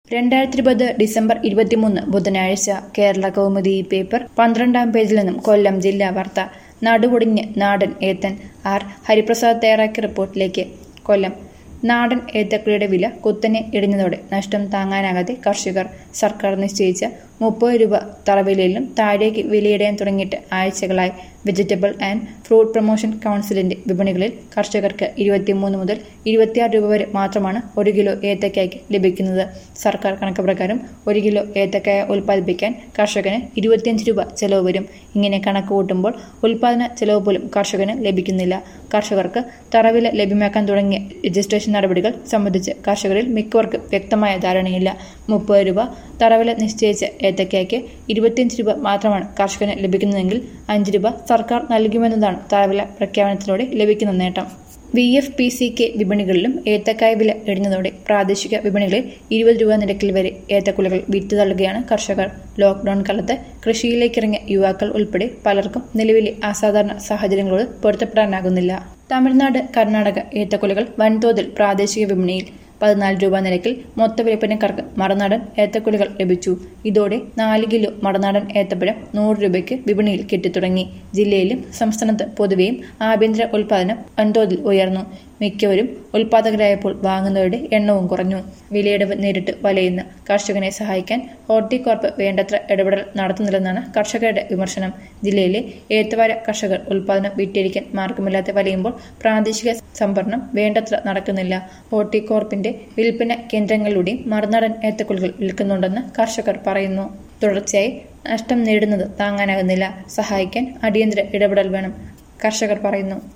രണ്ടായിരത്തി ഇരുപത് ഡിസംബർ ഇരുപത്തിമൂന്ന് ബുധനാഴ്ച കേരള കൗമുദി പേപ്പർ പന്ത്രണ്ടാം പേജിൽ നിന്നും കൊല്ലം ജില്ലാ വാർത്ത നടുവൊടിഞ്ഞ് നാടൻ ഏത്തൻ ആർ ഹരിപ്രസാദ് തയ്യാറാക്കിയ റിപ്പോർട്ടിലേക്ക് കൊല്ലം നാടൻ ഏത്തക്കുളിയുടെ വില കുത്തനെ ഇടിഞ്ഞതോടെ നഷ്ടം താങ്ങാനാകാതെ കർഷകർ സർക്കാർ നിശ്ചയിച്ച മുപ്പത് രൂപ തറവിലയിലും താഴേക്ക് വിലയിടാൻ തുടങ്ങിയിട്ട് ആഴ്ചകളായി വെജിറ്റബിൾ ആൻഡ് ഫ്രൂട്ട് പ്രൊമോഷൻ കൗൺസിലിന്റെ വിപണികളിൽ കർഷകർക്ക് ഇരുപത്തിമൂന്ന് മുതൽ ഇരുപത്തിയാറ് രൂപ വരെ മാത്രമാണ് ഒരു കിലോ ഏത്തക്കായ്ക്ക് ലഭിക്കുന്നത് സർക്കാർ കണക്ക് പ്രകാരം ഒരു കിലോ ഏത്തക്കായ ഉൽപ്പാദിപ്പിക്കാൻ കർഷകന് ഇരുപത്തിയഞ്ച് രൂപ ചെലവ് വരും ഇങ്ങനെ കണക്ക് കൂട്ടുമ്പോൾ ഉൽപ്പാദന ചെലവ് പോലും കർഷകന് ലഭിക്കുന്നില്ല കർഷകർക്ക് തറവില ലഭ്യമാക്കാൻ തുടങ്ങിയ രജിസ്ട്രേഷൻ നടപടികൾ സംബന്ധിച്ച് കർഷകരിൽ മിക്കവർക്കും വ്യക്തമായ ധാരണയില്ല മുപ്പത് രൂപ തറവില നിശ്ചയിച്ച ഏത്തക്കായ്ക്ക് ഇരുപത്തിയഞ്ച് രൂപ മാത്രമാണ് കർഷകന് ലഭിക്കുന്നതെങ്കിൽ അഞ്ച് രൂപ സർക്കാർ നൽകുമെന്നതാണ് തറവില പ്രഖ്യാപനത്തിലൂടെ ലഭിക്കുന്ന നേട്ടം V F P C K വിപണികളിലും ഏത്തക്കായ വില ഇടിഞ്ഞതോടെ പ്രാദേശിക വിപണികളിൽ ഇരുപത് രൂപ നിരക്കിൽ വരെ ഏത്തക്കുലകൾ വിറ്റ് തള്ളുകയാണ് കർഷകർ ലോക്ഡൌൺ കാലത്ത് കൃഷിയിലേക്കിറങ്ങിയ യുവാക്കൾ ഉൾപ്പെടെ പലർക്കും നിലവിലെ അസാധാരണ സാഹചര്യങ്ങളോട് പൊരുത്തപ്പെടാനാകുന്നില്ല തമിഴ്നാട് കർണാടക ഏത്തക്കുലകൾ വൻതോതിൽ പ്രാദേശിക വിപണിയിൽ പതിനാല് രൂപ നിരക്കിൽ മൊത്ത വിൽപ്പനക്കാർക്ക് മറുനാടൻ ഏത്തക്കുലകൾ ലഭിച്ചു ഇതോടെ നാല് കിലോ മറുനാടൻ ഏത്തപ്പഴം നൂറ് രൂപയ്ക്ക് വിപണിയിൽ കിട്ടിത്തുടങ്ങി ജില്ലയിലും സംസ്ഥാനത്ത് പൊതുവെയും ആഭ്യന്തര ഉൽപാദനം വൻതോതിൽ ഉയർന്നു മിക്കവരും ഉൽപാദകരായപ്പോൾ വാങ്ങുന്നവരുടെ എണ്ണവും കുറഞ്ഞു വിലയിടവ് നേരിട്ട് വലയുന്ന കർഷകനെ സഹായിക്കാൻ ഹോർട്ടികോർപ്പ് വേണ്ടത്ര ഇടപെടൽ നടത്തുന്നില്ലെന്നാണ് കർഷകരുടെ വിമർശനം ജില്ലയിലെ ഏത്തവാര കർഷകർ ഉൽപാദനം വിറ്റഴിക്കാൻ മാർഗമില്ലാതെ വലയുമ്പോൾ പ്രാദേശിക സംഭരണം വേണ്ടത്ര നടക്കുന്നില്ല ഹോർട്ടികോർപ്പിന്റെ വിൽപ്പന കേന്ദ്രങ്ങളിലൂടെയും മറുനാടൻ ഏത്തക്കുലുകൾ വിൽക്കുന്നുണ്ടെന്ന് കർഷകർ പറയുന്നു തുടർച്ചയായി നഷ്ടം നേരിടുന്നത് താങ്ങാനാകുന്നില്ല സഹായിക്കാൻ അടിയന്തര ഇടപെടൽ വേണം കർഷകർ പറയുന്നു